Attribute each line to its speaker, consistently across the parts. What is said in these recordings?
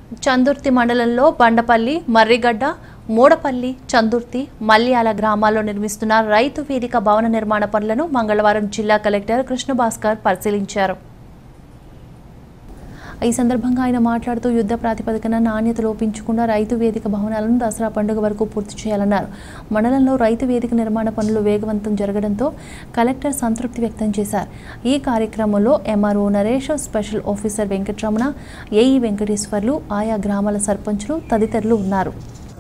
Speaker 1: చందుర్తి మండలంలో బండపల్లి మర్రిగడ్డ మూడపల్లి చందుర్తి మల్యాల గ్రామాల్లో నిర్మిస్తున్న రైతు వేదిక భవన నిర్మాణ పనులను మంగళవారం జిల్లా కలెక్టర్ కృష్ణభాస్కర్ పరిశీలించారు ఈ సందర్భంగా ఆయన మాట్లాడుతూ యుద్ధ ప్రాతిపదికన నాణ్యత లోపించకుండా రైతు వేదిక భవనాలను దసరా పండుగ వరకు పూర్తి చేయాలన్నారు మండలంలో రైతు వేదిక నిర్మాణ పనులు వేగవంతం జరగడంతో కలెక్టర్ సంతృప్తి వ్యక్తం చేశారు ఈ కార్యక్రమంలో MRO Naresh special officer Venkataramana AE Venkateswarlu ఆయా గ్రామాల సర్పంచులు తదితరులు ఉన్నారు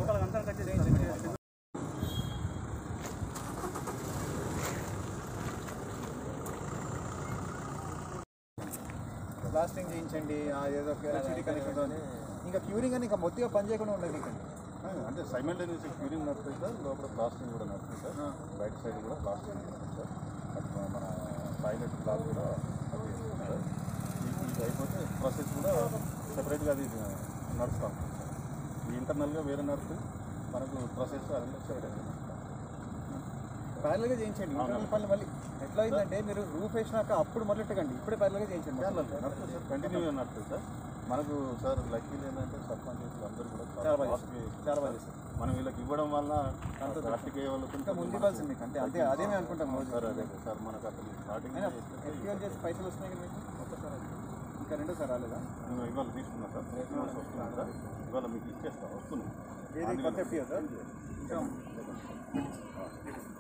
Speaker 2: ప్లాస్టింగ్ చేయించండి ఆ ఏదో ఎలక్ట్రిసిటీ కనెక్షన్ ఉంది. ఇంకా క్యూరింగ్ అని ఇంకా మొత్తిగా పని చేయకుండా ఉండదు ఇంకా
Speaker 3: అంటే సైమల్టేనియస్ క్యూరింగ్ నడుస్తుంది సార్ లోపల ప్లాస్టింగ్ కూడా నడుస్తుంది సార్ బయట సైడ్ కూడా ప్లాస్టింగ్ నడుస్తుంది సార్ అట్లా మన టాయిలెట్ బ్లాక్ కూడా అది చేస్తుంది సార్ ఈ- ఇది అయిపోతే ప్రాసెస్ కూడా సెపరేట్గా అది నడుస్తాం ఈ ఇంటర్నల్గా వేరే నడుస్తుంది మనకు ప్రాసెస్ అది సెపరేట్
Speaker 2: ప్యారల్గా చేయించండి ఇంటర్నల్ పనులు మళ్ళీ ఎట్లా అయిందంటే మీరు రూఫ్ వేసినాక అప్పుడు మొదలెట్టకండి ఇప్పుడే ప్యారల్గా చేయించండి
Speaker 3: నడుస్తుంది సార్ కంటిన్యూగా నడుస్తుంది సార్ మనకు సార్ లక్కీ ఏంటంటే సర్పంచ్ అందరూ కూడా
Speaker 2: చాలా బాగా
Speaker 3: fast గా
Speaker 2: చాలా బాగా చేస్తారు
Speaker 3: మనం వీళ్ళకి ఇవ్వడం వల్ల అంత ట్రాఫిక్ అయ్యే వాళ్ళకి
Speaker 2: ఇంకా ముందు ఇవ్వాల్సింది మీకు అంటే అదే అదే మేము అనుకుంటాం రోజు
Speaker 3: సార్ అదే సార్ మనకు అసలు స్టార్టింగ్
Speaker 2: అయినా ఎఫ్టీఎల్ చేసి పైసలు వస్తున్నాయి కదా మీకు ఒక్కసారి ఇంకా రెండోసారి రాలేదా
Speaker 3: నేను ఇవాళ తీసుకున్నా సార్ డాక్యుమెంట్స్ వస్తున్నాయి సార్ ఇవాళ మీకు ఇచ్చేస్తా వస్తున్నాయి
Speaker 2: ఏది కొత్త ఎఫ్టీఎల్ సార్